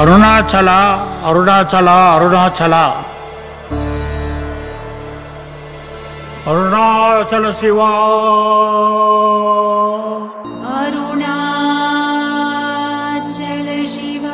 ಅರುಣಾಚಲ ಅರುಣಾಚಲ ಅರುಣಾಚಲ ಅರುಣಾಚಲ ಶಿವ अरुणाचल शिवा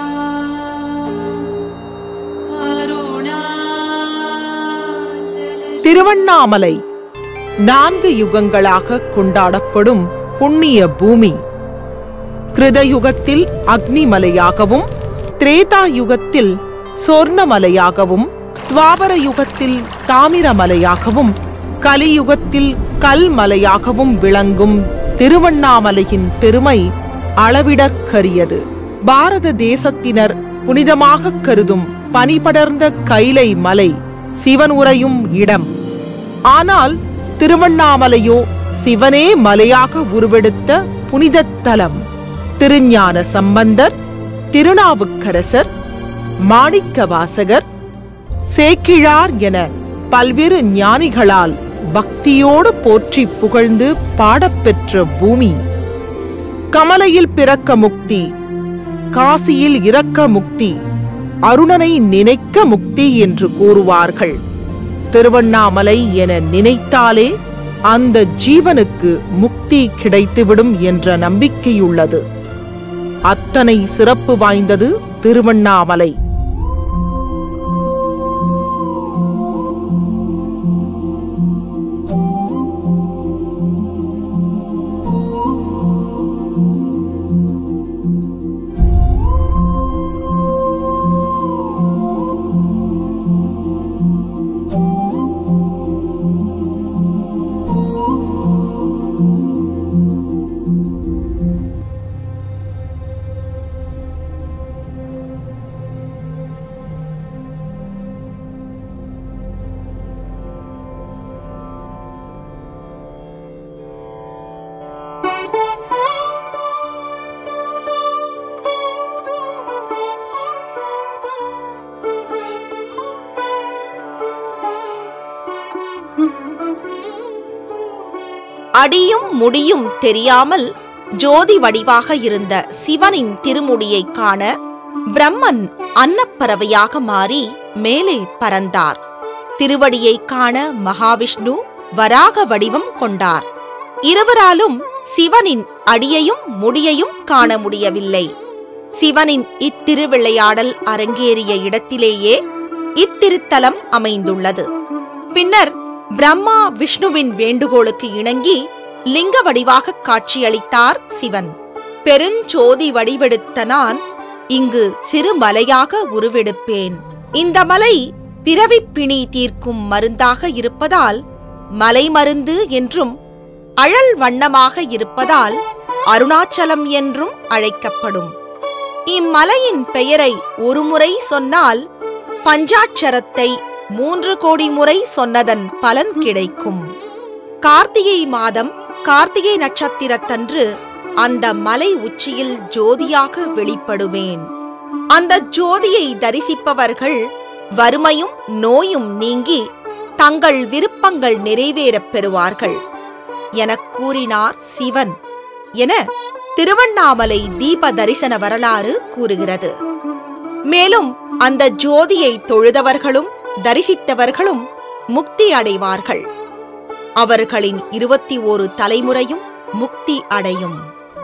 अरुणाचल திருவண்ணாமலை நான்கு யுகங்களாக கொண்டாடப்படும் புண்ணிய பூமி கிருதயுகத்தில் அக்னிமலையாகவும் திரேதா யுகத்தில் சொர்ணமலையாகவும் துவாபர யுகத்தில் தாமிரமலையாகவும் கலியுகத்தில் கல்மலையாகவும் விளங்கும் திருவண்ணாமலையின் பெருமை அளவிடற்கரியது பாரத தேசத்தினர் புனிதமாக கருதும் பனிபடர்ந்த கைலை மலை சிவன் உறையும் இடம் ஆனால் திருவண்ணாமலையோ சிவனே மலையாக உருவெடுத்த புனிதத் தலம் திருஞான சம்பந்தர் திருநாவுக்கரசர் மாணிக்கவாசகர் சேக்கிழார் என பல்வேறு ஞானிகளால் பக்தியோடு போற்றி புகழ்ந்து பாடப்பெற்ற பூமி கமலையில் பிறக்க முக்தி காசியில் இறக்க முக்தி அருணனை நினைக்க முக்தி என்று கூறுவார்கள் திருவண்ணாமலை என நினைத்தாலே அந்த ஜீவனுக்கு முக்தி கிடைத்துவிடும் என்ற நம்பிக்கையுள்ளது அத்தனை சிறப்பு வாய்ந்தது திருவண்ணாமலை அடியும் முடியும் தெரியாமல் ஜோதி வடிவாக இருந்த சிவனின் திருமுடியைக் காண பிரம்மன் அன்னப்பறவையாக மாறி மேலே பறந்தார் திருவடியைக் காண மகாவிஷ்ணு வராக வடிவம் கொண்டார் இருவராலும் சிவனின் அடியையும் முடியையும் காண முடியவில்லை சிவனின் இத்திருவிளையாடல் அரங்கேறிய இடத்திலேயே இத்திருத்தலம் அமைந்துள்ளது பின்னர் பிரம்மா விஷ்ணுவின் வேண்டுகோளுக்கு இணங்கி லிங்க வடிவாக காட்சியளித்தார் சிவன் பெருஞ்சோதி வடிவெடுத்த நான் இங்கு சிறு மலையாக உருவெடுப்பேன் இந்த மலை பிறவிப் பிணி தீர்க்கும் மருந்தாக இருப்பதால் மலை மருந்து என்றும் அழல் வண்ணமாக இருப்பதால் அருணாச்சலம் என்றும் அழைக்கப்படும் இம்மலையின் பெயரை ஒருமுறை சொன்னால் பஞ்சாட்சரத்தை மூன்று கோடி முறை சொன்னதன் பலன் கிடைக்கும் கார்த்திகை மாதம் கார்த்திகை நட்சத்திரத்தன்று அந்த மலை உச்சியில் ஜோதியாக வெளிப்படுவேன் அந்த ஜோதியை தரிசிப்பவர்கள் வறுமையும் நோயும் நீங்கி தங்கள் விருப்பங்கள் நிறைவேறப் பெறுவார்கள் எனக் கூறினார் சிவன் என திருவண்ணாமலை தீப தரிசன வரலாறு கூறுகிறது மேலும் அந்த ஜோதியை தொழுதவர்களும் தரிசித்தவர்களும் முக்தி அடைவார்கள் அவர்களின் இருபத்தி ஓரு தலைமுறையும் முக்தி அடையும்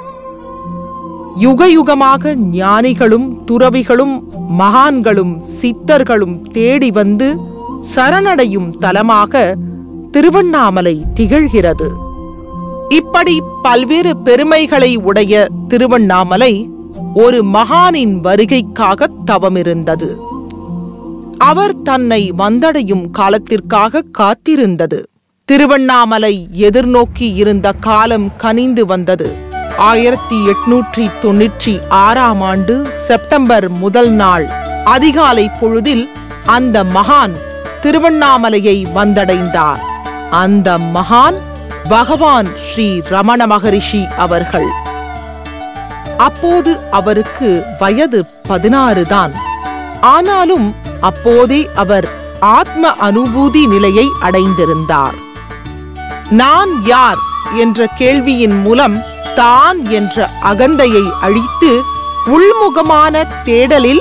யுகயுகமாக ஞானிகளும் துறவிகளும் மகான்களும் சித்தர்களும் தேடி வந்து சரணடையும் தலமாக திருவண்ணாமலை திகழ்கிறது இப்படி பல்வேறு பெருமைகளை உடைய திருவண்ணாமலை ஒரு மகானின் வருகைக்காக தவமிருந்தது அவர் தன்னை வந்தடையும் காலத்திற்காக காத்திருந்தது திருவண்ணாமலை எதிர்நோக்கி இருந்த காலம் கனிந்து வந்தது ஆயிரத்தி எட்நூற்றி தொன்னூற்றி ஆறாம் ஆண்டு செப்டம்பர் முதல் நாள் அதிகாலை பொழுதில் அந்த மகான் திருவண்ணாமலையை வந்தடைந்தார் அந்த மகான் பகவான் ஸ்ரீ ரமண மகரிஷி அவர்கள் அப்போது அவருக்கு வயது பதினாறு தான் ஆனாலும் அப்போதே அவர் ஆத்ம அனுபூதி நிலையை அடைந்திருந்தார் நான் யார் என்ற கேள்வியின் மூலம் தான் என்ற அகந்தையை அழித்து உள்முகமான தேடலில்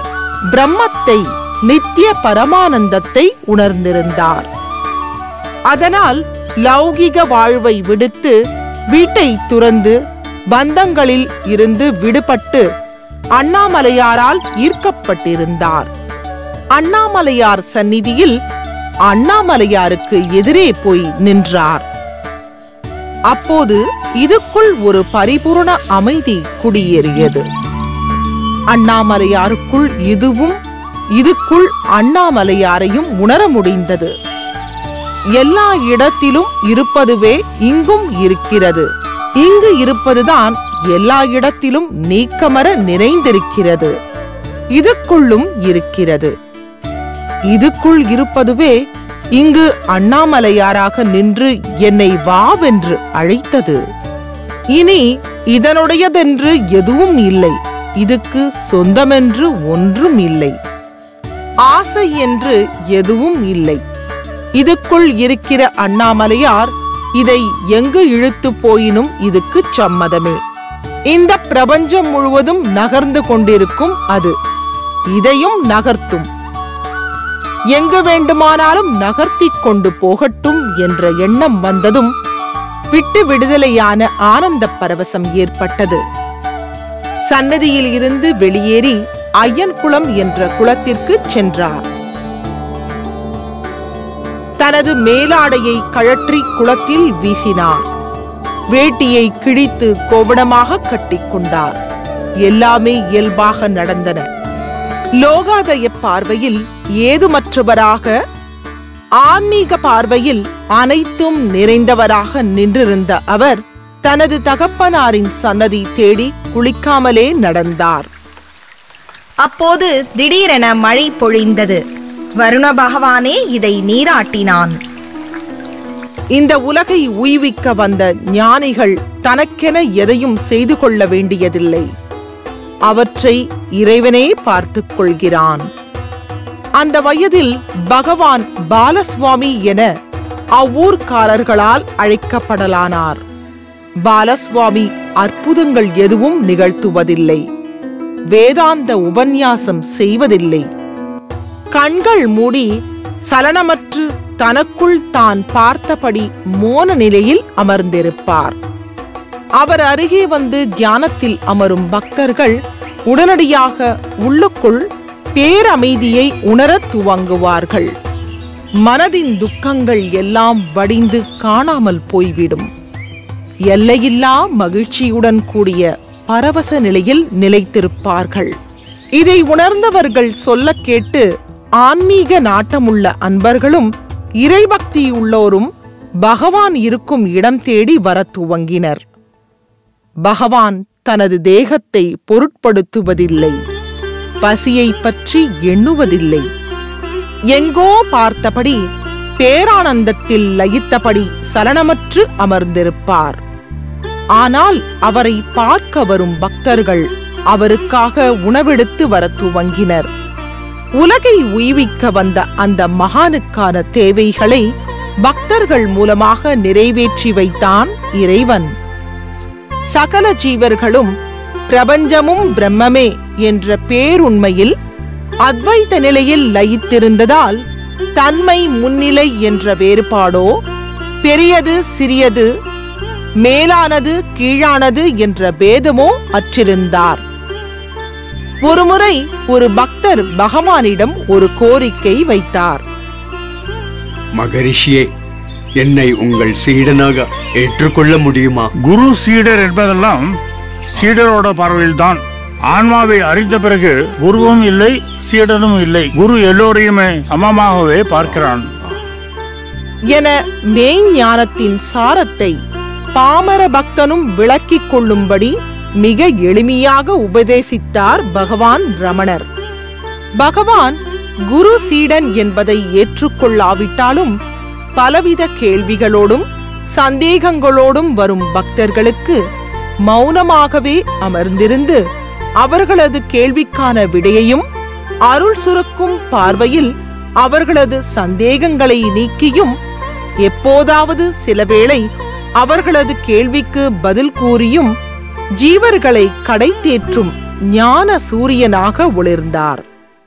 பிரம்மத்தை நித்திய பரமானந்தத்தை உணர்ந்திருந்தார் அதனால் லௌகிக வாழ்வை விடுத்து வீட்டை துறந்து பந்தங்களில் இருந்து விடுபட்டு அண்ணாமலையாரால் ஈர்க்கப்பட்டிருந்தார் அண்ணாமலையார் சந்நிதியில் அண்ணாமலையாருக்கு எதிரே போய் நின்றார் அப்போது இதுக்குள் ஒரு பரிபூரண அமைதி குடியேறியது அண்ணாமலையாருக்குள் இதுவும் இதுக்குள் அண்ணாமலையாரையும் உணர முடிந்தது எல்லா இடத்திலும் இருப்பதுவே இங்கும் இருக்கிறது இங்கு இருப்பதுதான் எல்லா இடத்திலும் நீக்கமர நிறைந்திருக்கிறது இதுக்குள்ளும் இருக்கிறது இதுக்குள் இருப்பதுவே இங்கு அண்ணாமலையாராக நின்று என்னை வாவென்று அழைத்தது இனி இதனுடையதென்று எதுவும் இல்லை இதுக்கு சொந்தமென்று ஒன்றும் இல்லை ஆசை என்று எதுவும் இல்லை இதுக்குள் இருக்கிற அண்ணாமலையார் இதை எங்கு இழுத்து போயினும் இதுக்கு சம்மதமே இந்த பிரபஞ்சம் முழுவதும் நகர்ந்து கொண்டிருக்கும் அது இதையும் நகர்த்தும் எங்கு வேண்டுமானாலும் நகர்த்திக் கொண்டு போகட்டும் என்ற எண்ணம் வந்ததும் விட்டு விடுதலையான ஆனந்த பரவசம் ஏற்பட்டது சன்னதியில் இருந்து வெளியேறி ஐயன்குளம் என்ற குளத்திற்கு சென்றார் தனது மேலாடையை கழற்றி குளத்தில் வீசினார் வேட்டியை கிழித்து கோவணமாக கட்டிக்கொண்டார் எல்லாமே இயல்பாக நடந்தன லோகாதய பார்வையில் ஏதுமற்றவராக ஆன்மீக பார்வையில் அனைத்தும் நிறைந்தவராக நின்றிருந்த அவர் தனது தகப்பனாரின் சன்னதி தேடி குளிக்காமலே நடந்தார் அப்போது திடீரென மழை பொழிந்தது வருண பகவானே இதை நீராட்டினான் இந்த உலகை உய்விக்க வந்த ஞானிகள் தனக்கென எதையும் செய்து கொள்ள வேண்டியதில்லை அவற்றை இறைவனே பார்த்துக் கொள்கிறான் அந்த வயதில் பகவான் பாலசுவாமி என அவ்வூர்க்காரர்களால் அழைக்கப்படலானார் பாலசுவாமி அற்புதங்கள் எதுவும் நிகழ்த்துவதில்லை வேதாந்த உபன்யாசம் செய்வதில்லை கண்கள் மூடி சலனமற்று தனக்குள் தான் பார்த்தபடி மோன நிலையில் அமர்ந்திருப்பார் அவர் அருகே வந்து தியானத்தில் அமரும் பக்தர்கள் உடனடியாக உள்ளுக்குள் பேரமைதியை உணரத் துவங்குவார்கள் மனதின் துக்கங்கள் எல்லாம் வடிந்து காணாமல் போய்விடும் எல்லையில்லா மகிழ்ச்சியுடன் கூடிய பரவச நிலையில் நிலைத்திருப்பார்கள் இதை உணர்ந்தவர்கள் சொல்லக் கேட்டு ஆன்மீக நாட்டமுள்ள அன்பர்களும் இறைபக்தி உள்ளோரும் பகவான் இருக்கும் இடம் தேடி வரத் துவங்கினர் பகவான் தனது தேகத்தை பொருட்படுத்துவதில்லை பசியை பற்றி எண்ணுவதில்லை எங்கோ பார்த்தபடி பேரானந்தத்தில் லயித்தபடி சலனமற்று அமர்ந்திருப்பார் ஆனால் அவரை பார்க்க வரும் பக்தர்கள் அவருக்காக உணவெடுத்து வரத் துவங்கினர் உலகை உய்விக்க வந்த அந்த மகானுக்கான தேவைகளை பக்தர்கள் மூலமாக நிறைவேற்றி வைத்தான் இறைவன் சகல ஜீவர்களும் பிரபஞ்சமும் பிரம்மமே என்ற பேருண்மையில் அத்வைத நிலையில் லயித்திருந்ததால் தன்மை முன்னிலை என்ற வேறுபாடோ பெரியது சிறியது மேலானது கீழானது என்ற பேதமோ அற்றிருந்தார் ஒருமுறை ஒரு பக்தர் பகவானிடம் ஒரு கோரிக்கை வைத்தார் மகரிஷியே என்னை உங்கள் சீடனாக ஏற்றுக்கொள்ள முடியுமா குரு சீடர் என்பதெல்லாம் சீடரோட பார்வையில்தான் ஆன்மாவை அறிந்த பிறகு குருவும் இல்லை சீடனும் இல்லை குரு எல்லோரையுமே சமமாகவே பார்க்கிறான் என மெய்ஞானத்தின் சாரத்தை பாமர பக்தனும் விளக்கிக் கொள்ளும்படி மிக எளிமையாக உபதேசித்தார் பகவான் ரமணர் பகவான் குரு சீடன் என்பதை ஏற்றுக்கொள்ளாவிட்டாலும் பலவித கேள்விகளோடும் சந்தேகங்களோடும் வரும் பக்தர்களுக்கு மௌனமாகவே அமர்ந்திருந்து அவர்களது கேள்விக்கான விடையையும் அருள் சுரக்கும் பார்வையில் அவர்களது சந்தேகங்களை நீக்கியும் எப்போதாவது சிலவேளை அவர்களது கேள்விக்கு பதில் கூறியும் ஜீவர்களை கடை தேற்றும் ஞான சூரியனாக ஒளிர்ந்தார்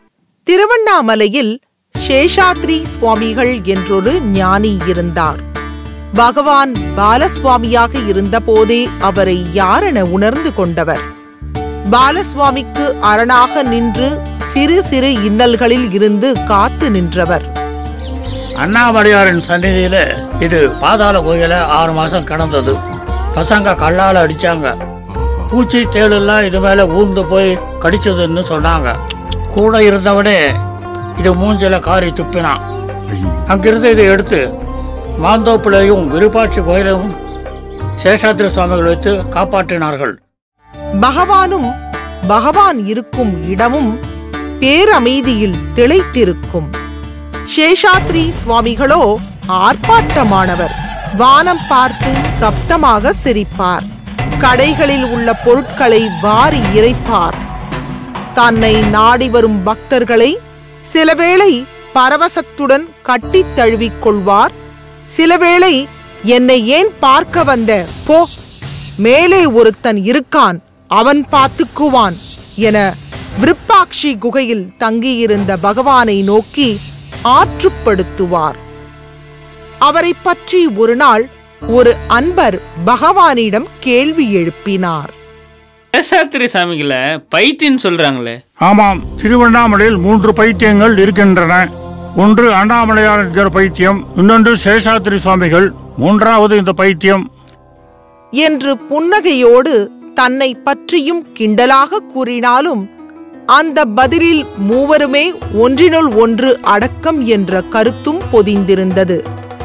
திருவண்ணாமலையில் சேஷாத்ரி சுவாமிகள் என்றொரு ஞானி இருந்தார் பகவான் பாலசுவாமியாக இருந்தபோதே அவரை யாரென உணர்ந்து கொண்டவர் பாலசுவாமிக்கு அரணாக நின்று சிறு சிறு இன்னல்களில் இருந்து காத்து நின்றவர் அண்ணாமலையாரின் சந்நிதியில இது பாதாள கோயில ஆறு மாசம் கடந்தது பசங்க கல்லால அடிச்சாங்க பூச்சி தேளெல்லாம் இது மேல ஊர்ந்து போய் கடிச்சதுன்னு சொன்னாங்க கூட இருந்தவனே இது மூஞ்சில காரி துப்பினான் அங்கிருந்து இதை எடுத்து மாந்தோப்புலையும் விருப்பாட்சி கோயிலையும் சேஷாத்திரி சுவாமிகள் வைத்து காப்பாற்றினார்கள் பகவானும் பகவான் இருக்கும் இடமும் பேரமைதியில் திளைத்திருக்கும் சேஷாத்ரி சுவாமிகளோ ஆர்ப்பாட்டமானவர் வானம் பார்த்து சப்தமாக சிரிப்பார் கடைகளில் உள்ள பொருட்களை வாரி இறைப்பார் தன்னை நாடி வரும் பக்தர்களை சிலவேளை பரவசத்துடன் கட்டித் தழுவிக் கொள்வார் சிலவேளை என்னை ஏன் பார்க்க வந்த போ மேலே ஒருத்தன் இருக்கான் அவன் பார்த்துக்குவான் என விருப்பாட்சி குகையில் தங்கியிருந்த பகவானை நோக்கி ஆற்றுப்படுத்துவார் அவரைப் பற்றி ஒரு நாள் ஒரு அன்பர் பகவானிடம் கேள்வி எழுப்பினார் சேஷாத்திரி சாமிகளை பைத்தியன்னு சொல்றாங்களே ஆமாம் திருவண்ணாமலையில் மூன்று பைத்தியங்கள் இருக்கின்றன ஒன்று அண்ணாமலையார் என்கிற பைத்தியம் இன்னொன்று சேஷாத்திரி சுவாமிகள் மூன்றாவது இந்த பைத்தியம் என்று புன்னகையோடு தன்னை பற்றியும் கிண்டலாக கூறினாலும் அந்த பதிலில் மூவருமே ஒன்றினுள் ஒன்று அடக்கம் என்ற கருத்தும் பொதிந்திருந்தது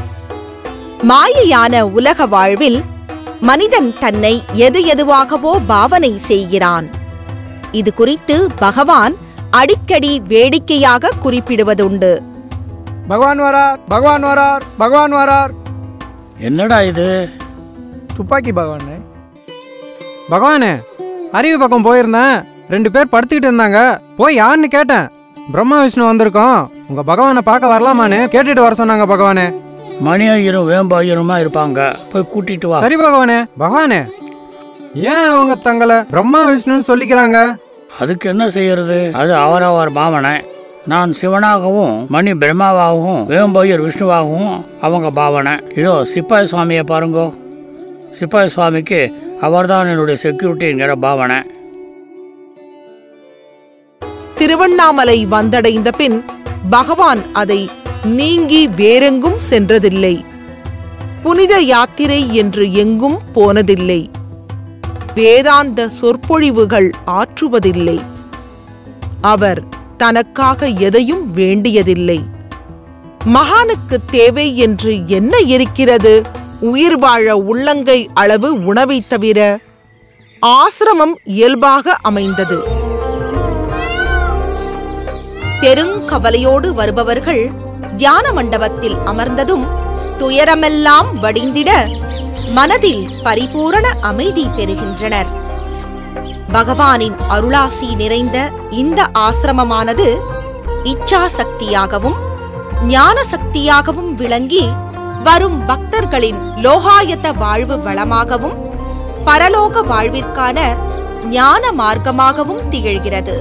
மாயையான உலக வாழ்வில் மனிதன் தன்னை எது எதுவாகவோ பாவனை செய்கிறான் இது குறித்து பகவான் அடிக்கடி வேடிக்கையாக குறிப்பிடுவதுண்டு பகவான் வரார் பகவான் வரார் பகவான் வரார் என்னடா இது துப்பாக்கி பகவானே பகவானே அருவி பக்கம் போயிருந்தேன் ரெண்டு பேர் படுத்துக்கிட்டு இருந்தாங்க போய் யாருன்னு கேட்டேன் பிரம்மா விஷ்ணு வந்திருக்கோம் உங்க பகவானை பார்க்க வரலாமான்னு கேட்டுட்டு வர சொன்னாங்க பகவானே மணி ஐயரும் வேம்பு ஐயருமா இருப்பாங்க போய் கூட்டிட்டு வா சரி பகவானே பகவானே ஏன் அவங்க தங்களை பிரம்மா விஷ்ணுன்னு சொல்லிக்கிறாங்க அதுக்கு என்ன செய்யறது அது அவரவர் பாவனை நான் சிவனாகவும் மணி பிரம்மாவாகவும் வேம்பையர் விஷ்ணுவாகவும் அவங்க பாவனை இதோ சிப்பாய் சுவாமியை பாருங்கோ சிப்பாய் சுவாமிக்கு அவர்தான் என்னுடைய செக்யூரிட்டிங்கிற பாவனை திருவண்ணாமலை வந்தடைந்த பின் பகவான் அதை நீங்கி வேறெங்கும் சென்றதில்லை புனித யாத்திரை என்று எங்கும் போனதில்லை வேதாந்த சொற்பொழிவுகள் ஆற்றுவதில்லை அவர் தனக்காக எதையும் வேண்டியதில்லை மகானுக்கு தேவை என்று என்ன இருக்கிறது உயிர் வாழ உள்ளங்கை அளவு உணவைத் தவிர ஆசிரமம் இயல்பாக அமைந்தது பெருங்கவலையோடு வருபவர்கள் தியான மண்டபத்தில் அமர்ந்ததும் துயரமெல்லாம் வடிந்திட மனதில் பரிபூரண அமைதி பெறுகின்றனர் பகவானின் அருளாசி நிறைந்த இந்த ஆசிரமமானது இச்சா சக்தியாகவும் ஞான சக்தியாகவும் விளங்கி வரும் பக்தர்களின் லோகாயத்த வாழ்வு வளமாகவும் பரலோக வாழ்விற்கான ஞான மார்க்கமாகவும் திகழ்கிறது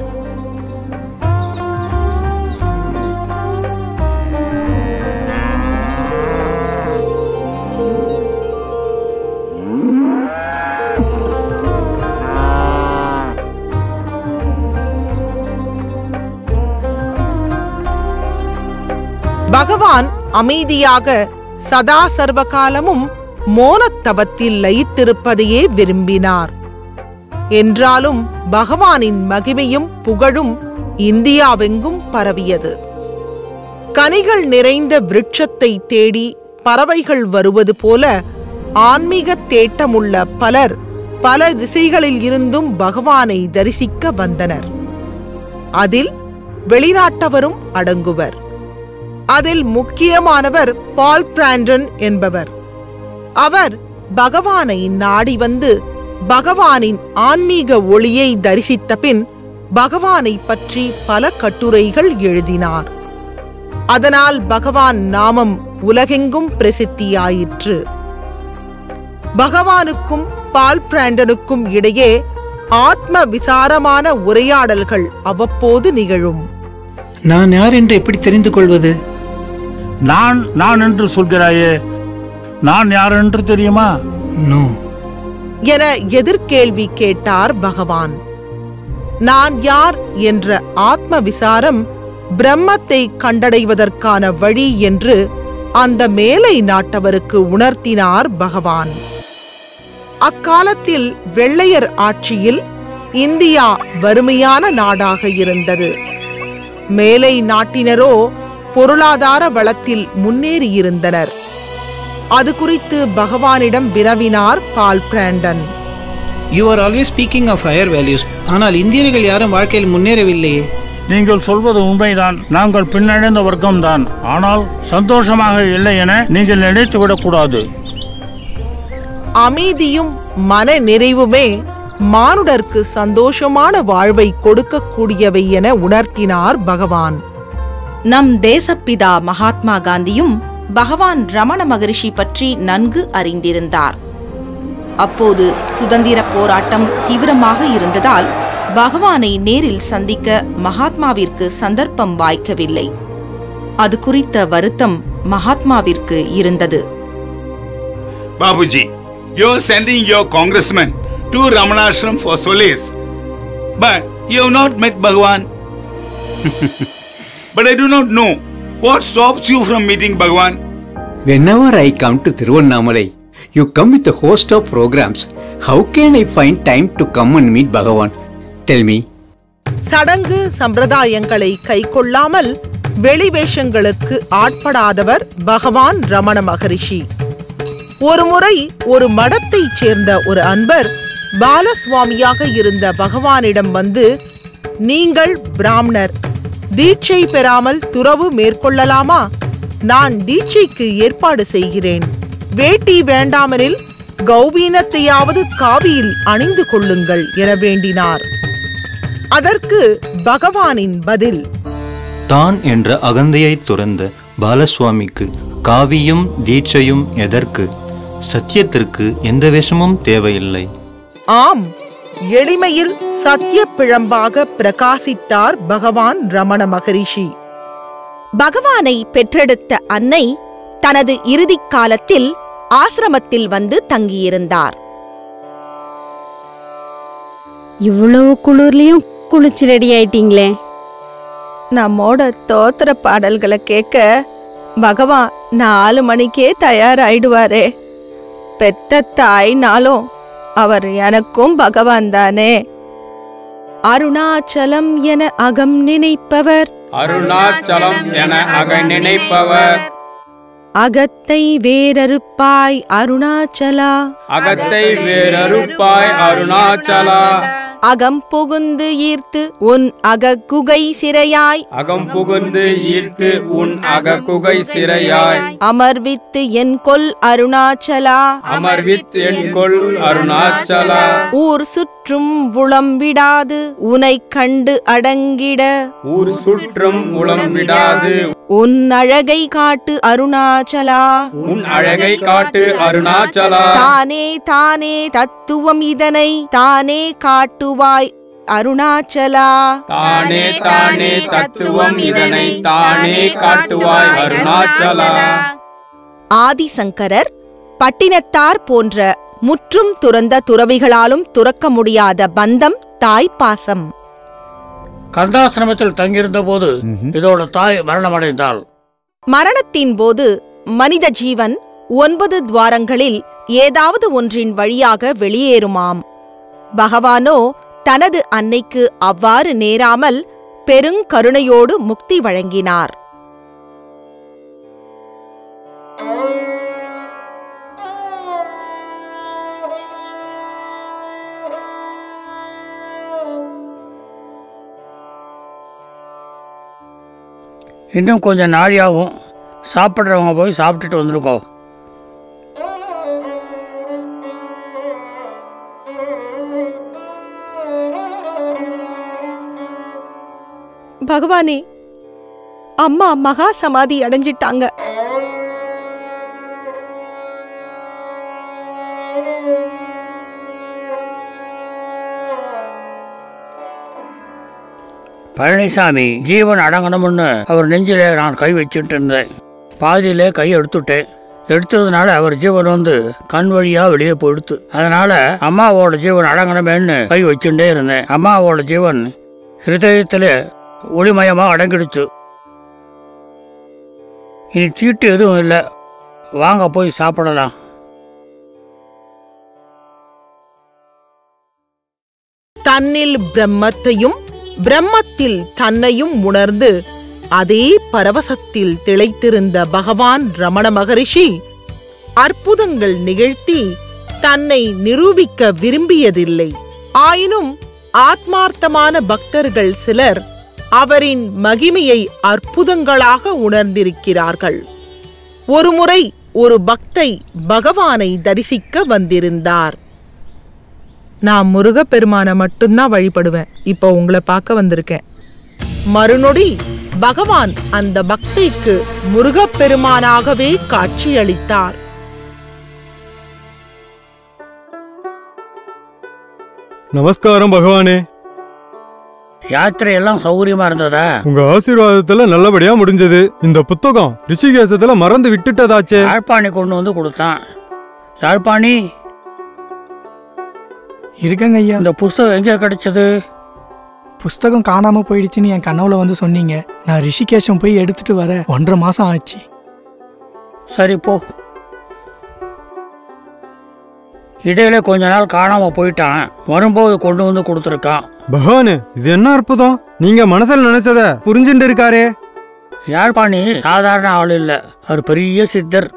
பகவான் அமைதியாக சதா சர்வகாலமும் மோனத்தவத்தில் லயித்திருப்பதையே விரும்பினார் என்றாலும் பகவானின் மகிமையும் புகழும் இந்தியாவெங்கும் பரவியது கனிகள் நிறைந்த விருட்சத்தை தேடி பறவைகள் வருவது போல ஆன்மீக தேட்டமுள்ள பலர் பல திசைகளில் இருந்தும் பகவானை தரிசிக்க வந்தனர் அதில் வெளிநாட்டவரும் அடங்குவர் அதில் முக்கியமானவர் பால் பிராண்டன் என்பவர் அவர் பகவானை நாடி வந்து பகவானின் ஆன்மீக ஒளியை தரிசித்த பின் பகவானை பற்றி பல கட்டுரைகள் எழுதினார் அதனால் பகவான் நாமம் உலகெங்கும் பிரசித்தியாயிற்று பகவானுக்கும் பால் பிராண்டனுக்கும் இடையே ஆத்ம விசாரமான உரையாடல்கள் அவ்வப்போது நிகழும் நான் யார் என்று எப்படி தெரிந்து கொள்வது நான் நான் என்று சொல்கிறாயே நான் யார் என்று தெரியுமா நோ என எதிர்கேள்வி கேட்டார் பகவான் நான் யார் என்ற ஆத்ம விசாரம் பிரம்மத்தை கண்டடைவதற்கான வழி என்று அந்த மேலை நாட்டவருக்கு உணர்த்தினார் பகவான் அக்காலத்தில் வெள்ளையர் ஆட்சியில் இந்தியா வறுமையான நாடாக இருந்தது மேலை நாட்டினரோ பொருளாதார வளத்தில் முன்னேறியிருந்தனர் அது குறித்து பகவானிடம் வினவினார் Paul Brunton you are always speaking of higher values ஆனால் இந்தியர்கள் யாரும் வாழ்க்கையில் முன்னேறவில்லையே நீங்கள் சொல்வது உண்மைதான் நாங்கள் பின்னடைந்த வர்க்கம்தான் ஆனால் சந்தோஷமாக இல்லை என நீங்கள் நினைத்து விடக்கூடாது அமைதியும் மன நிறைவுமே மானுடர்க்கு சந்தோஷமான வாழ்வை கொடுக்கக்கூடியவை என உணர்த்தினார் பகவான் நம் தேசப்பிதா மகாத்மா காந்தியும் பகவான் ரமண மகரிஷி பற்றி நன்கு அறிந்திருந்தார் அப்போது சுதந்திர போராட்டம் தீவிரமாக இருந்ததால் பகவானை நேரில் சந்திக்க மகாத்மாவிற்கு சந்தர்ப்பம் வாய்க்கவில்லை அது குறித்த வருத்தம் மகாத்மாவிற்கு இருந்தது Babuji, you're sending your congressman to Ramanashram for solace. But you have not met Bhagwan. but I do not know what stops you from meeting Bhagwan. Whenever I come to Tiruvannamalai, you come with a host of programs. How can I find time to come and meet Bhagavan? Tell me. சடங்கு சம்பிரதாயங்களை கைக்கொள்ளாமல் வெளிவேஷங்களுக்கு ஆட்படாதவர் பகவான் ரமண மகரிஷி ஒருமுறை ஒரு மடத்தைச் சேர்ந்த ஒரு அன்பர் பாலசுவாமியாக இருந்த பகவானிடம் வந்து நீங்கள் பிராமணர் தீட்சை பெறாமல் துறவு மேற்கொள்ளலாமா நான் தீட்சைக்கு ஏற்பாடு செய்கிறேன் வேட்டி வேண்டாமெனில் கௌபீனத்தையாவது காவியில் அணிந்து கொள்ளுங்கள் என வேண்டினார் அதற்கு பகவானின் பதில் தான் என்ற அகந்தையை துறந்த பாலசுவாமிக்கு காவியும் தீட்சையும் எதற்கு சத்தியத்திற்கு எந்த விஷமும் தேவையில்லை ஆம் எளிமையில் சத்திய பிழம்பாக பிரகாசித்தார் பகவான் ரமண மகரிஷி பகவானை பெற்றெடுத்த அன்னை தனது இறுதிக் காலத்தில் ஆசிரமத்தில் வந்து தங்கியிருந்தார் இவ்வளவு குளிர்லயும் குளிச்சு ரெடி ஆயிட்டீங்களே நம்மோட தோத்திர பாடல்களை கேட்க பகவான் நாலு மணிக்கே தயாராயிடுவாரே பெத்த தாய்னாலும் அவர் எனக்கும் பகவான் தானே அருணாச்சலம் என அகம் நினைப்பவர் அருணாச்சலம் என அக நினைப்பவர் அகத்தை வேறறுப்பாய் அருணாச்சலா அகத்தை வேறறுப்பாய் அருணாச்சலா அகம் புகுந்து ஈர்த்து உன் அகக்குகை சிறையாய் அகம் புகுந்து ஈர்த்து உன் அகக்குகை சிறையாய் அமர்வித்து என் கொல் அருணாச்சலா அமர்வித் என் கொள் அருணாச்சலா ஊர் சுற்றும் உளம் விடாது உனை கண்டு அடங்கிட ஊர் சுற்றும் உளம் விடாது உன் அழகை காட்டு அருணாச்சலா உன் அழகை காட்டு அருணாச்சலா தானே தானே தத்துவம் இதனை தானே காட்டுவாய் அருணாச்சலா தானே தானே தத்துவம் இதனை தானே காட்டுவாய் அருணாச்சலா ஆதிசங்கரர் பட்டினத்தார் போன்ற முற்றும் துறந்த துறவிகளாலும் துறக்க முடியாத பந்தம் தாய்ப்பாசம் கந்தாசிரமத்தில் தங்கியிருந்த போது இதோட தாய் மரணமடைந்தாள் மரணத்தின் போது மனித ஜீவன் ஒன்பது துவாரங்களில் ஏதாவது ஒன்றின் வழியாக வெளியேறுமாம் பகவானோ தனது அன்னைக்கு அவ்வாறு நேராமல் பெருங்கருணையோடு முக்தி வழங்கினார் இன்னும் கொஞ்சம் நாழியாகும் சாப்பிட்றவங்க போய் சாப்பிட்டுட்டு வந்துருக்கோ பகவானே அம்மா மகா சமாதி அடைஞ்சிட்டாங்க பழனிசாமி ஜீவன் அடங்கணும்னு அவர் நெஞ்சிலே நான் கை வச்சுட்டு இருந்தேன் பாதியிலே கை எடுத்துட்டேன் எடுத்ததுனால அவர் ஜீவன் வந்து கண் வழியா வெளியே போயிடுத்து அதனால அம்மாவோட ஜீவன் அடங்கணுமேன்னு கை வச்சுட்டே இருந்தேன் அம்மாவோட ஜீவன் ஹிருதயத்துல ஒளிமயமா அடங்கிடுச்சு இனி தீட்டு எதுவும் இல்லை வாங்க போய் சாப்பிடலாம் தன்னில் பிரம்மத்தையும் பிரம்மத்தில் தன்னையும் உணர்ந்து அதே பரவசத்தில் திளைத்திருந்த பகவான் ரமண மகரிஷி அற்புதங்கள் நிகழ்த்தி தன்னை நிரூபிக்க விரும்பியதில்லை ஆயினும் ஆத்மார்த்தமான பக்தர்கள் சிலர் அவரின் மகிமையை அற்புதங்களாக உணர்ந்திருக்கிறார்கள் ஒருமுறை ஒரு பக்தை பகவானை தரிசிக்க வந்திருந்தார் நான் முருகப்பெருமானை மட்டும்தான் வழிபடுவேன் இப்போ உங்களை பார்க்க வந்திருக்கேன் மறுநொடி பகவான் அந்த பக்தைக்கு முருகப்பெருமானாகவே காட்சியளித்தார் நமஸ்காரம் பகவானே யாத்திரை எல்லாம் சௌகரியமா இருந்ததா உங்க ஆசீர்வாதத்துல நல்லபடியா முடிஞ்சது இந்த புத்தகம் ரிஷிகேசத்துல மறந்து விட்டுட்டதாச்சே யாழ்ப்பாணி கொண்டு வந்து கொடுத்தான் யாழ்ப்பாணி இருக்கங்க ஐயா இந்த புஸ்தகம் எங்கே கிடைச்சது புஸ்தகம் காணாம போயிடுச்சுன்னு என் கனவுல வந்து சொன்னீங்க நான் ரிஷிகேஷம் போய் எடுத்துட்டு வர ஒன்றரை மாசம் ஆச்சு சரி போ இடையில கொஞ்ச நாள் காணாம போயிட்டான் வரும்போது கொண்டு வந்து கொடுத்துருக்கான் பகவானே இது என்ன அற்புதம் நீங்க மனசுல நினைச்சத புரிஞ்சுட்டு இருக்காரே யாழ்ப்பாணி சாதாரண ஆள் இல்ல அவர் பெரிய சித்தர்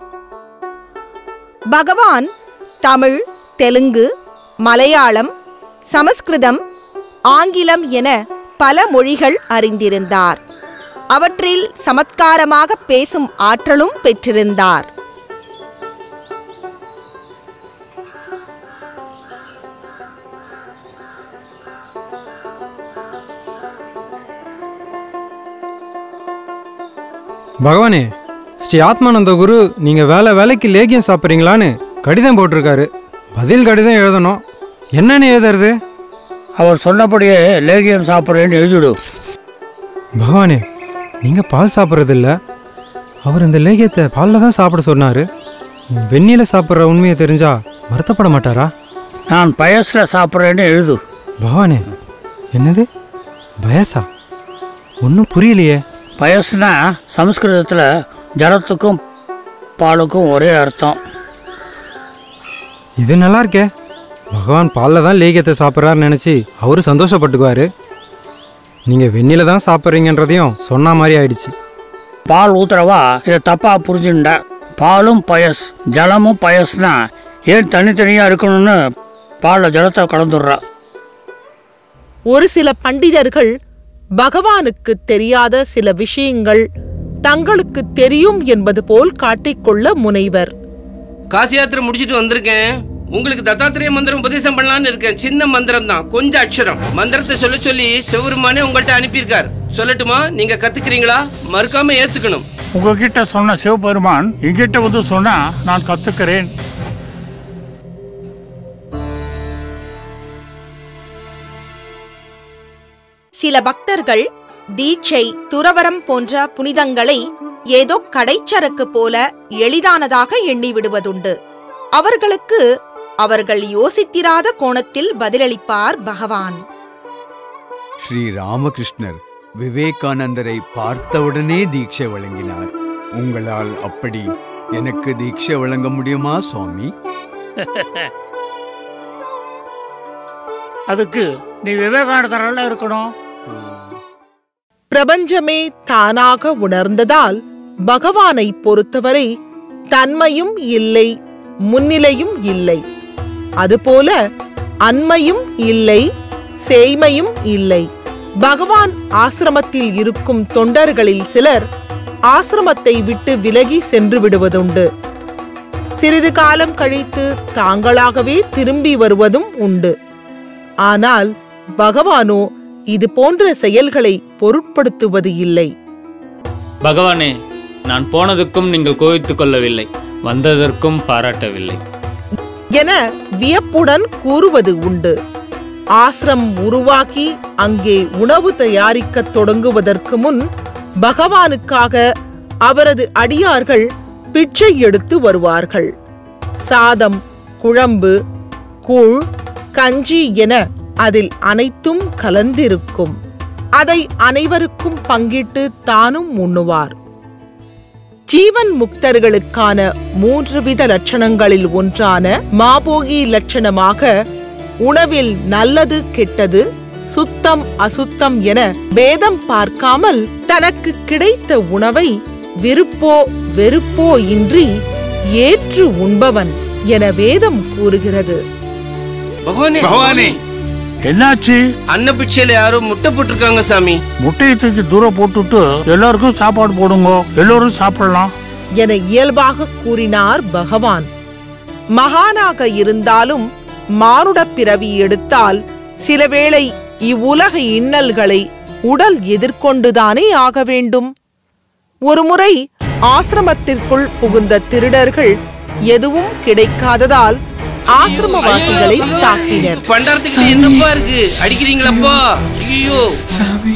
பகவான் தமிழ் தெலுங்கு மலையாளம் சமஸ்கிருதம் ஆங்கிலம் என பல மொழிகள் அறிந்திருந்தார் அவற்றில் சமத்காரமாக பேசும் ஆற்றலும் பெற்றிருந்தார் பகவானே ஸ்ரீ ஆத்மானந்த குரு நீங்க வேலை வேலைக்கு லேகியம் சாப்பிட்றீங்களான்னு கடிதம் போட்டிருக்காரு பதில் கடிதம் எழுதணும் என்னன்னு எழுதுறது அவர் சொன்னபடியே லேகியம் சாப்பிட்றேன்னு எழுதிடு பகவானே நீங்க பால் சாப்பிட்றது இல்ல அவர் இந்த லேகியத்தை பாலில் தான் சாப்பிட சொன்னாரு வெந்நீல சாப்பிட்ற உண்மையை தெரிஞ்சா வருத்தப்பட மாட்டாரா நான் பயஸ்ல சாப்பிட்றேன்னு எழுது பகவானே என்னது பயசா ஒன்றும் புரியலையே பயஸ்னா சமஸ்கிருதத்தில் ஜலத்துக்கும் பாலுக்கும் ஒரே அர்த்தம் இது நல்லா இருக்கே பகவான் பாலில் தான் லேகியத்தை சாப்பிட்றாருன்னு நினச்சி அவரு சந்தோஷப்பட்டுக்குவாரு நீங்கள் வெந்நில தான் சாப்பிட்றீங்கன்றதையும் சொன்ன மாதிரி ஆயிடுச்சு பால் ஊத்துறவா இதை தப்பா புரிஞ்சுண்டா பாலும் பயஸ் ஜலமும் பயஸ்னா ஏன் தனித்தனியாக இருக்கணும்னு பாலில் ஜலத்தை கலந்துடுறா ஒரு சில பண்டிதர்கள் பகவானுக்கு தெரியாத சில விஷயங்கள் தங்களுக்கு தெரியும் என்பது போல் காட்டிக்கொள்ள முனைவர் காசி யாத்திரை முடிச்சிட்டு வந்திருக்கேன் உங்களுக்கு தத்தாத்திரேய மந்திரம் உபதேசம் பண்ணலாம்னு இருக்கேன் சின்ன மந்திரம் தான் கொஞ்சம் அக்ஷரம் மந்திரத்தை சொல்ல சொல்லி சிவருமானே உங்கள்கிட்ட அனுப்பியிருக்கார் சொல்லட்டுமா நீங்க கத்துக்கிறீங்களா மறுக்காம ஏத்துக்கணும் உங்ககிட்ட சொன்ன சிவபெருமான் எங்கிட்ட வந்து சொன்னா நான் கத்துக்கிறேன் சில பக்தர்கள் தீட்சை துறவரம் போன்ற புனிதங்களை ஏதோ கடைச்சரக்கு போல எளிதானதாக எண்ணி விடுவதுண்டு அவர்களுக்கு அவர்கள் யோசித்திராத கோணத்தில் பதிலளிப்பார் பகவான் ஸ்ரீ ராமகிருஷ்ணர் விவேகானந்தரை பார்த்தவுடனே தீட்சை வழங்கினார் உங்களால் அப்படி எனக்கு தீட்சை வழங்க முடியுமா சுவாமி அதுக்கு நீ விவேகானந்தரால இருக்கணும் பிரபஞ்சமே தானாக உணர்ந்ததால் பகவானை பொறுத்தவரை தன்மையும் இல்லை முன்னிலையும் இல்லை அதுபோல அண்மையும் இல்லை சேய்மையும் இல்லை பகவான் ஆசிரமத்தில் இருக்கும் தொண்டர்களில் சிலர் ஆசிரமத்தை விட்டு விலகி சென்று விடுவதுண்டு சிறிது காலம் கழித்து தாங்களாகவே திரும்பி வருவதும் உண்டு ஆனால் பகவானோ இது போன்ற செயல்களை பொருட்படுத்துவது இல்லை பகவானே நான் போனதுக்கும் நீங்கள் கோவித்துக் கொள்ளவில்லை வந்ததற்கும் பாராட்டவில்லை என வியப்புடன் கூறுவது உண்டு ஆசிரம் உருவாக்கி அங்கே உணவு தயாரிக்கத் தொடங்குவதற்கு முன் பகவானுக்காக அவரது அடியார்கள் பிச்சை எடுத்து வருவார்கள் சாதம் குழம்பு கூழ் கஞ்சி என அதில் அனைத்தும் கலந்திருக்கும் அதை அனைவருக்கும் பங்கிட்டு தானும் உண்ணுவார் ஜீவன் முக்தர்களுக்கான மூன்று வித லட்சணங்களில் ஒன்றான மாபோகி லட்சணமாக உணவில் நல்லது கெட்டது சுத்தம் அசுத்தம் என பேதம் பார்க்காமல் தனக்கு கிடைத்த உணவை விருப்போ வெறுப்போ இன்றி ஏற்று உண்பவன் என வேதம் கூறுகிறது பகவானே பகவானே என்னாச்சு அன்னபிச்சையில யாரும் முட்டை போட்டிருக்காங்க சாமி முட்டையை தூக்கி தூரம் போட்டுட்டு எல்லாருக்கும் சாப்பாடு போடுங்க எல்லோரும் சாப்பிடலாம் என இயல்பாக கூறினார் பகவான் மகானாக இருந்தாலும் மானுட பிறவி எடுத்தால் சில வேளை இவ்வுலக இன்னல்களை உடல் எதிர்கொண்டுதானே ஆக வேண்டும் ஒருமுறை ஆசிரமத்திற்குள் புகுந்த திருடர்கள் எதுவும் கிடைக்காததால் ஆசிரமவாசிகளை தாக்கினர் பண்டாரத்துக்கு என்னப்பா இருக்கு அடிக்கிறீங்களப்பா ஐயோ சாமி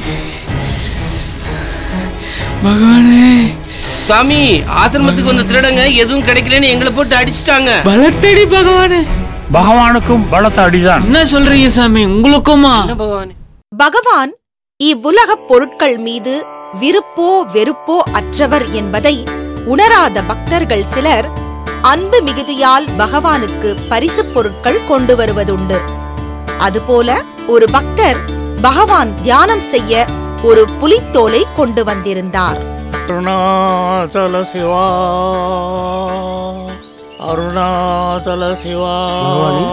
பகவானே சாமி ஆசிரமத்துக்கு வந்த திருடங்க எதுவும் கிடைக்கலன்னு எங்களை போட்டு அடிச்சிட்டாங்க பலத்தடி பகவானே பகவானுக்கும் பலத்த அடிதான் என்ன சொல்றீங்க சாமி உங்களுக்குமா பகவான் இவ்வுலகப் பொருட்கள் மீது விருப்போ வெறுப்போ அற்றவர் என்பதை உணராத பக்தர்கள் சிலர் அன்பு மிகுதியால் பகவானுக்கு பரிசுப் பொருட்கள் கொண்டு வருவதுண்டு அதுபோல ஒரு பக்தர் பகவான் தியானம் செய்ய ஒரு புலித்தோலை கொண்டு வந்திருந்தார் அருணாச்சல சிவா அருணாச்சல சிவா பகவானே.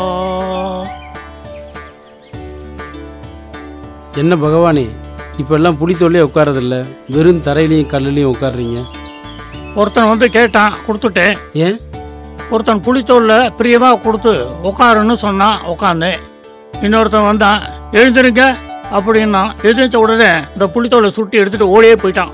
என்ன பகவானே இப்போ எல்லாம் புளித்தோல்லே உட்காரதில்ல வெறும் தரையிலையும் கல்லுலையும் உட்காடுறீங்க ஒருத்தன் வந்து கேட்டான் கொடுத்துட்டேன் ஏன் ஒருத்தன் புளித்தோல்ல பிரியமா கொடுத்து உட்காருன்னு சொன்னான் உட்காந்தேன் இன்னொருத்தன் வந்தான் எழுந்திருங்க அப்படின்னா எழுந்திரிச்ச உடனே இந்த புளித்தோலை சுட்டி எடுத்துட்டு ஓடியே போயிட்டான்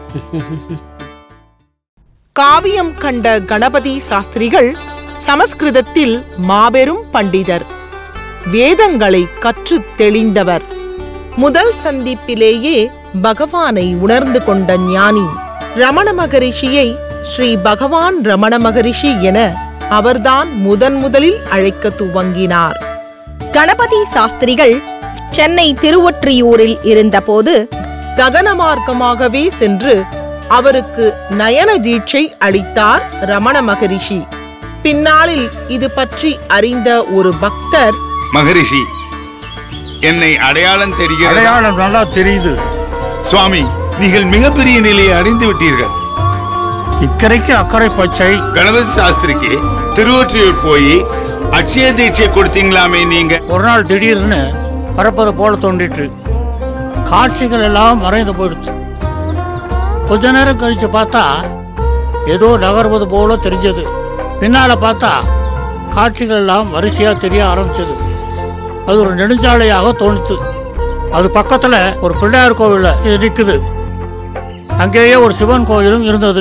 காவியம் கண்ட கணபதி சாஸ்திரிகள் சமஸ்கிருதத்தில் மாபெரும் பண்டிதர் வேதங்களை கற்றுத் தெளிந்தவர் முதல் சந்திப்பிலேயே பகவானை உணர்ந்து கொண்ட ஞானி ரமண மகரிஷியை ஸ்ரீ பகவான் ரமண மகரிஷி என அவர்தான் முதன் முதலில் அழைக்க துவங்கினார் கணபதி சாஸ்திரிகள் சென்னை திருவொற்றியூரில் இருந்தபோது ககன மார்க்கமாகவே சென்று அவருக்கு நயன தீட்சை அளித்தார் ரமண மகரிஷி பின்னாளில் இது பற்றி அறிந்த ஒரு பக்தர் மகரிஷி என்னை அடையாளம் தெரிகிறது அடையாளம் நல்லா தெரியுது சுவாமி நீங்கள் மிகப்பெரிய நிலையை அடைந்து விட்டீர்கள் இக்கரைக்கு அக்கறை பச்சை கணபதி சாஸ்திரிக்கு திருவொற்றியூர் போய் அட்சய தீட்சை கொடுத்தீங்களாமே நீங்க ஒரு நாள் திடீர்னு பறப்பது போல தோண்டிட்டு காட்சிகள் எல்லாம் மறைந்து போயிடுச்சு கொஞ்ச நேரம் கழிச்சு பார்த்தா ஏதோ நகர்வது போல தெரிஞ்சது பின்னால பார்த்தா காட்சிகள் எல்லாம் வரிசையா தெரிய ஆரம்பிச்சது அது ஒரு நெடுஞ்சாலையாக தோணுச்சு அது பக்கத்துல ஒரு பிள்ளையார் கோவில்ல இது நிக்குது அங்கேயே ஒரு சிவன் கோயிலும் இருந்தது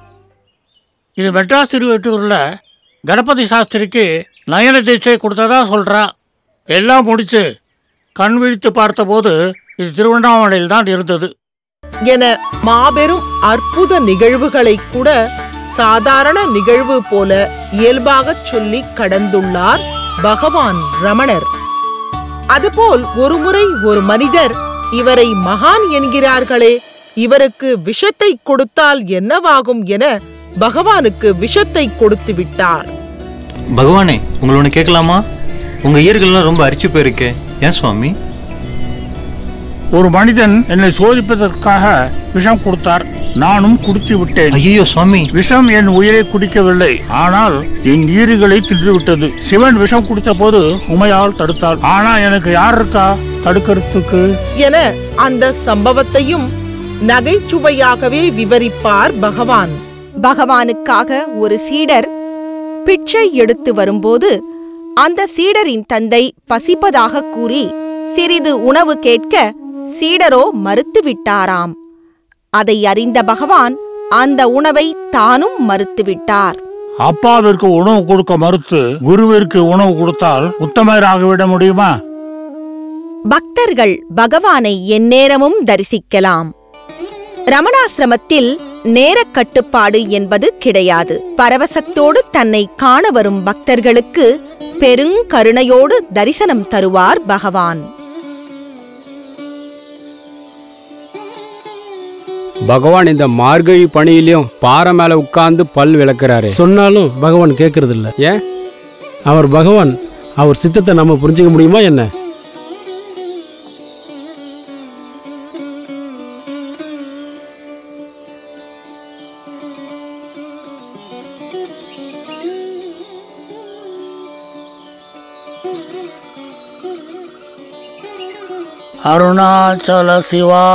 இது மெட்ராஸ் திருவெட்டூர்ல கணபதி சாஸ்திரிக்கு நயன தீட்சை கொடுத்ததா சொல்றா எல்லாம் முடிச்சு கண் விழித்து பார்த்தபோது இது திருவண்ணாமலையில் தான் இருந்தது என மாபெரும் அற்புத நிகழ்வுகளை கூட சாதாரண நிகழ்வு போல இயல்பாகச் சொல்லி கடந்துள்ளார் பகவான் ரமணர் அதுபோல் ஒருமுறை ஒரு மனிதர் இவரை மகான் என்கிறார்களே இவருக்கு விஷத்தை கொடுத்தால் என்னவாகும் என பகவானுக்கு விஷத்தை கொடுத்து விட்டார் பகவானே உங்களை ஒன்று கேட்கலாமா உங்கள் ஈர்கள்லாம் ரொம்ப அரிச்சு போயிருக்கே ஏன் சுவாமி ஒரு மனிதன் என்னை சோதிப்பதற்காக விஷம் கொடுத்தார் நானும் குடித்து விட்டேன் ஐயோ சுவாமி விஷம் என் உயிரை குடிக்கவில்லை ஆனால் என் ஈறுகளை தின்றுவிட்டது சிவன் விஷம் குடித்த போது உமையால் தடுத்தாள் ஆனா எனக்கு யார் இருக்கா தடுக்கிறதுக்கு என அந்த சம்பவத்தையும் நகைச்சுவையாகவே விவரிப்பார் பகவான் பகவானுக்காக ஒரு சீடர் பிச்சை எடுத்து வரும்போது அந்த சீடரின் தந்தை பசிப்பதாக கூறி சிறிது உணவு கேட்க சீடரோ மறுத்துவிட்டாராம் அதை அறிந்த பகவான் அந்த உணவை தானும் மறுத்துவிட்டார் அப்பாவிற்கு உணவு கொடுக்க மறுத்து குருவிற்கு உணவு கொடுத்தால் உத்தமராகிவிட முடியுமா பக்தர்கள் பகவானை எந்நேரமும் தரிசிக்கலாம் ரமணாசிரமத்தில் நேரக் கட்டுப்பாடு என்பது கிடையாது பரவசத்தோடு தன்னை காண வரும் பக்தர்களுக்கு பெருங்கருணையோடு தரிசனம் தருவார் பகவான் பகவான் இந்த மார்கழி பணியிலையும் பாறை மேல உட்கார்ந்து பல் விளக்குறாரு சொன்னாலும் பகவான் கேட்கறது இல்ல ஏன் அவர் பகவான் அவர் சித்தத்தை நம்ம புரிஞ்சுக்க முடியுமா என்ன அருணாச்சல சிவா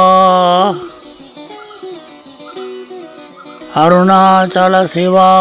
அருணாச்சல சிவா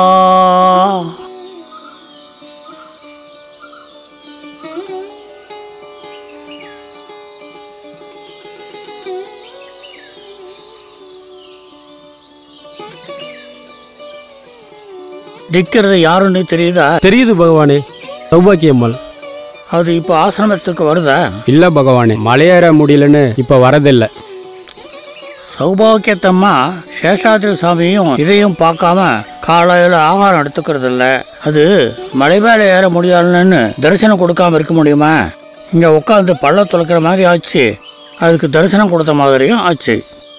நிக்கிறது யாருன்னு தெரியுதா தெரியுது பகவானே சௌபாக்கியம்மாள் அது இப்போ ஆசிரமத்துக்கு வருதா இல்ல பகவானே மலையேற முடியலன்னு இப்ப வரதில்ல சௌபாக்கியத்தம்மா சேஷாத்ரி சாமியும் இதையும் பார்க்காம காலையில் ஆகாரம் எடுத்துக்கிறது இல்ல அது மலை மேலே ஏற முடியாதுன்னு தரிசனம் கொடுக்காம இருக்க முடியுமா இங்கே உட்காந்து பள்ள துளைக்கிற மாதிரி ஆச்சு அதுக்கு தரிசனம் கொடுத்த மாதிரியும் ஆச்சு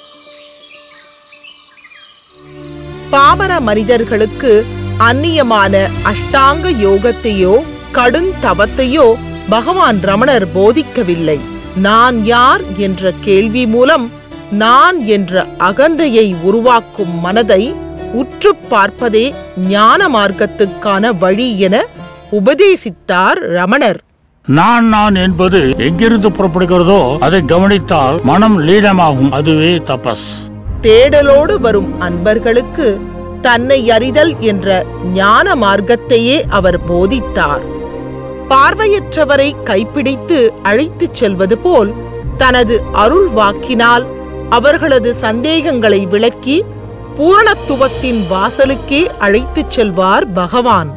பாமர மனிதர்களுக்கு அந்நியமான அஷ்டாங்க யோகத்தையோ கடும் தவத்தையோ பகவான் ரமணர் போதிக்கவில்லை நான் யார் என்ற கேள்வி மூலம் நான் என்ற அகந்தையை உருவாக்கும் மனதை உற்று பார்ப்பதே ஞான மார்க்கத்துக்கான வழி என உபதேசித்தார் ரமணர் நான் நான் என்பது எங்கிருந்து புறப்படுகிறதோ அதை கவனித்தால் மனம் லீனமாகும் அதுவே தபஸ் தேடலோடு வரும் அன்பர்களுக்கு தன்னை அறிதல் என்ற ஞான மார்க்கத்தையே அவர் போதித்தார் பார்வையற்றவரை கைப்பிடித்து அழைத்துச் செல்வது போல் தனது அருள் வாக்கினால் அவர்களது சந்தேகங்களை விளக்கி பூரணத்துவத்தின் வாசலுக்கே அழைத்துச் செல்வார் பகவான்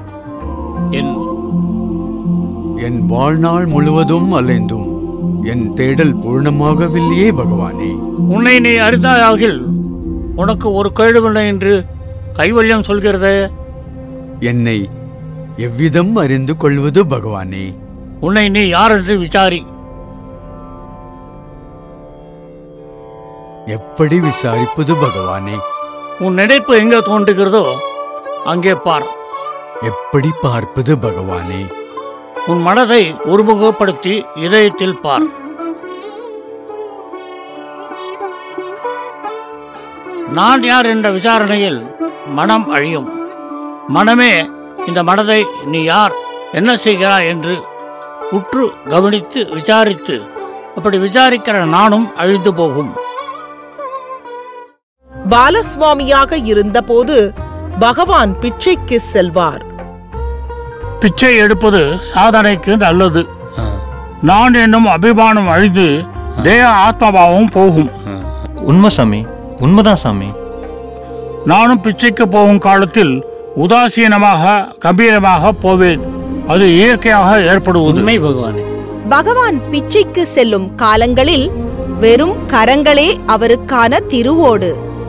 என் வாழ்நாள் முழுவதும் அலைந்தும் என் தேடல் பூர்ணமாகவில்லையே பகவானே உன்னை நீ அறிந்தாயாகில் உனக்கு ஒரு கேடுமில்லை என்று கைவல்யம் சொல்கிறதே என்னை எவ்விதம் அறிந்து கொள்வது பகவானே உன்னை நீ யார் என்று விசாரி எப்படி விசாரிப்பது பகவானே உன் நினைப்பு எங்கே தோன்றுகிறதோ அங்கே பார் எப்படி பார்ப்பது பகவானே உன் மனதை ஒருமுகப்படுத்தி இதயத்தில் பார் நான் யார் என்ற விசாரணையில் மனம் அழியும் மனமே இந்த மனதை நீ யார் என்ன செய்கிறாய் என்று உற்று கவனித்து விசாரித்து அப்படி விசாரிக்கிற நானும் அழிந்து போகும் பாலசுவாமியாக இருந்தபோது பகவான் பிச்சைக்கு செல்வார் பிச்சை எடுப்பது சாதனைக்கு நல்லது நான் என்னும் அபிமானம் அழிந்து தேக ஆத்மபாவம் போகும் உண்மை சாமி உண்மைதான் சாமி நானும் பிச்சைக்கு போகும் காலத்தில் உதாசீனமாக கம்பீரமாக போவேன் அது இயற்கையாக ஏற்படுவது உண்மை பகவானே பகவான் பிச்சைக்கு செல்லும் காலங்களில் வெறும் கரங்களே அவருக்கான திருவோடு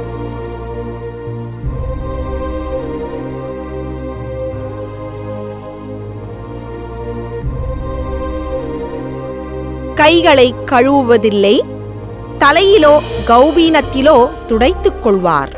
கைகளை கழுவுவதில்லை தலையிலோ கௌபீனத்திலோ துடைத்துக் கொள்வார்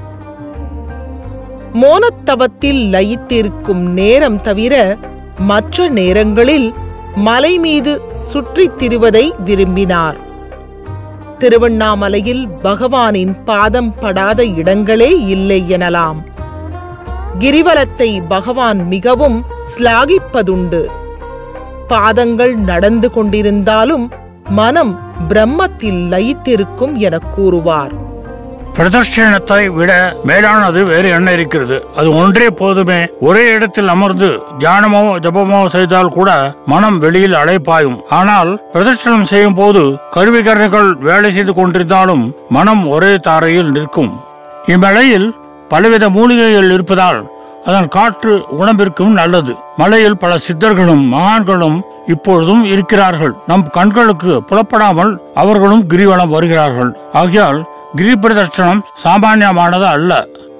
மோனத்தவத்தில் லயித்திருக்கும் நேரம் தவிர மற்ற நேரங்களில் மலை மீது சுற்றித் திரிவதை விரும்பினார் திருவண்ணாமலையில் பகவானின் பாதம் படாத இடங்களே இல்லை எனலாம் கிரிவலத்தை பகவான் மிகவும் ஸ்லாகிப்பதுண்டு பாதங்கள் நடந்து கொண்டிருந்தாலும் மனம் பிரம்மத்தில் லயித்திருக்கும் என கூறுவார் பிரதர்ஷனத்தை விட மேலானது வேறு என்ன இருக்கிறது அது ஒன்றே போதுமே ஒரே இடத்தில் அமர்ந்து தியானமோ ஜபமோ செய்தால் கூட மனம் வெளியில் அலைப்பாயும் ஆனால் பிரதர்ஷனம் செய்யும் போது கருவிகரணிகள் வேலை செய்து கொண்டிருந்தாலும் மனம் ஒரே தாரையில் நிற்கும் இம்மலையில் பலவித மூலிகைகள் இருப்பதால் அதன் காற்று உடம்பிற்கும் நல்லது மலையில் பல சித்தர்களும் மகான்களும் இப்பொழுதும் இருக்கிறார்கள் நம் கண்களுக்கு புலப்படாமல் அவர்களும் கிரிவலம் வருகிறார்கள் ஆகையால் கிரி பிரதட்சணம் சாமானியமானது அல்ல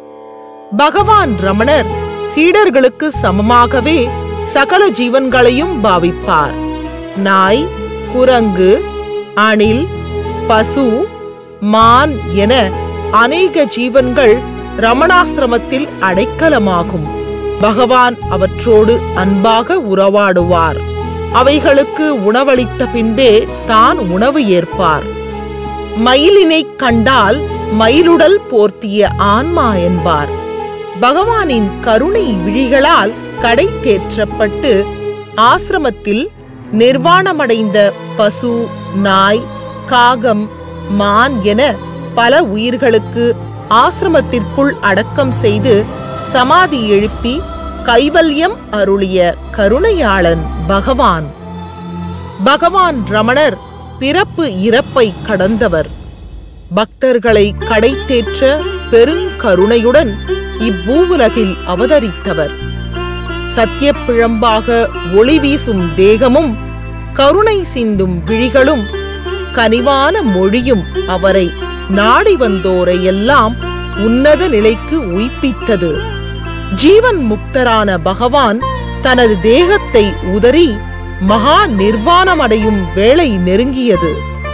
பகவான் ரமணர் சீடர்களுக்கு சமமாகவே சகல ஜீவன்களையும் பாவிப்பார் நாய் குரங்கு அணில் பசு மான் என அநேக ஜீவன்கள் ரமணாசிரமத்தில் அடைக்கலமாகும் பகவான் அவற்றோடு அன்பாக உறவாடுவார் அவைகளுக்கு உணவளித்த பின்பே தான் உணவு ஏற்பார் மயிலினைக் கண்டால் மயிலுடல் போர்த்திய ஆன்மா என்பார் பகவானின் கருணை விழிகளால் கடை தேற்றப்பட்டு ஆசிரமத்தில் நிர்வாணமடைந்த பசு நாய் காகம் மான் என பல உயிர்களுக்கு ஆசிரமத்திற்குள் அடக்கம் செய்து சமாதி எழுப்பி கைவல்யம் அருளிய கருணையாளன் பகவான் பகவான் ரமணர் பிறப்பு இறப்பை கடந்தவர் பக்தர்களை கடைத்தேற்ற பெருங்கருணையுடன் இப்பூவுலகில் அவதரித்தவர் சத்தியப்பிழம்பாக ஒளி வீசும் தேகமும் கருணை சிந்தும் விழிகளும் கனிவான மொழியும் அவரை நாடி வந்தோரை எல்லாம் உன்னத நிலைக்கு உய்ப்பித்தது ஜீவன் முக்தரான பகவான் தனது தேகத்தை உதறி மகா நிர்வாணமடையும் வேளை நெருங்கியது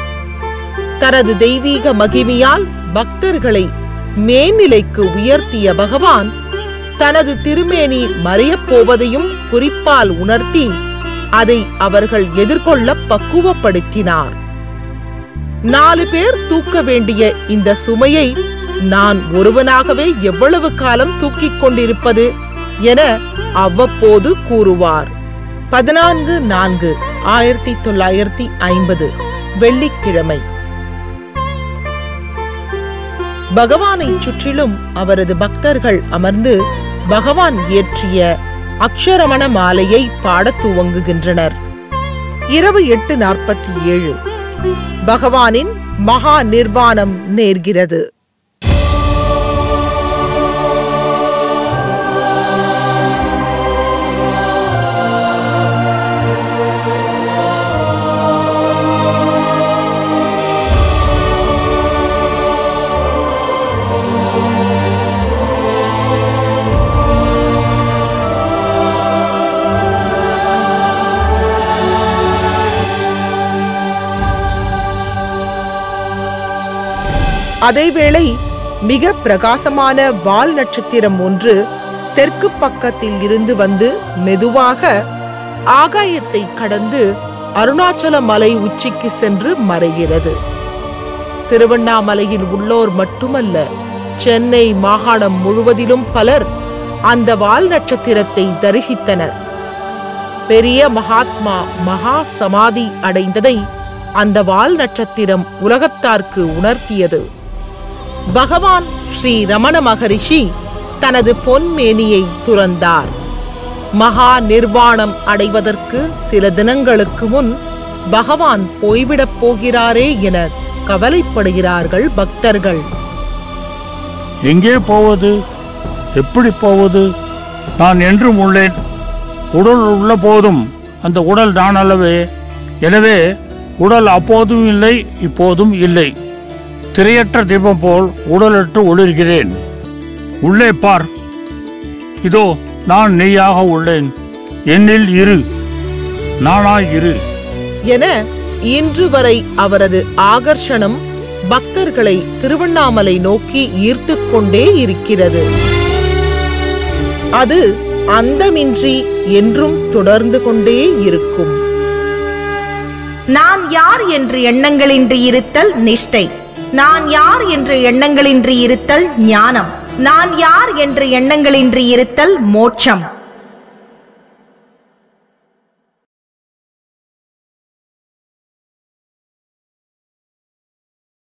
தனது தெய்வீக மகிமையால் பக்தர்களை மேல்நிலைக்கு உயர்த்திய பகவான் தனது திருமேனி மறையப் போவதையும் குறிப்பால் உணர்த்தி அதை அவர்கள் எதிர்கொள்ள பக்குவப்படுத்தினார் நாலு பேர் தூக்க வேண்டிய இந்த சுமையை நான் ஒருவனாகவே எவ்வளவு காலம் தூக்கிக் கொண்டிருப்பது என அவ்வப்போது கூறுவார் பதினான்கு நான்கு ஆயிரத்தி தொள்ளாயிரத்தி ஐம்பது வெள்ளிக்கிழமை பகவானை சுற்றிலும் அவரது பக்தர்கள் அமர்ந்து பகவான் இயற்றிய அக்ஷரமண மாலையை பாடத் துவங்குகின்றனர் இரவு எட்டு நாற்பத்தி ஏழு பகவானின் மகா நிர்வாணம் நேர்கிறது அதேவேளை மிக பிரகாசமான வால் நட்சத்திரம் ஒன்று தெற்கு பக்கத்தில் இருந்து வந்து மெதுவாக ஆகாயத்தை கடந்து அருணாச்சல மலை உச்சிக்கு சென்று மறைகிறது திருவண்ணாமலையில் உள்ளோர் மட்டுமல்ல சென்னை மாகாணம் முழுவதிலும் பலர் அந்த வால் நட்சத்திரத்தை தரிசித்தனர் பெரிய மகாத்மா மகா சமாதி அடைந்ததை அந்த வால் நட்சத்திரம் உலகத்தார்க்கு உணர்த்தியது பகவான் ஸ்ரீ ரமண மகரிஷி தனது பொன்மேனியை துறந்தார் மகா நிர்வாணம் அடைவதற்கு சில தினங்களுக்கு முன் பகவான் போய்விடப் போகிறாரே என கவலைப்படுகிறார்கள் பக்தர்கள் எங்கே போவது எப்படி போவது நான் என்றும் உள்ளேன் உடல் உள்ள போதும் அந்த உடல் நான் அல்லவே எனவே உடல் அப்போதும் இல்லை இப்போதும் இல்லை திரையற்ற தீபம் போல் உடலற்று ஒளிர்கிறேன் உள்ளே பார் இதோ நான் நெய்யாக உள்ளேன் என்னில் இரு நானாய் இரு என இன்று வரை அவரது ஆகர்ஷணம் பக்தர்களை திருவண்ணாமலை நோக்கி ஈர்த்துக் கொண்டே இருக்கிறது அது அந்தமின்றி என்றும் தொடர்ந்து கொண்டே இருக்கும் நான் யார் என்று எண்ணங்களின்றி இருத்தல் நிஷ்டை நான் யார் என்று எண்ணங்களின்றி இருத்தல் ஞானம் நான் யார் என்று எண்ணங்களின்றி இருத்தல் மோட்சம்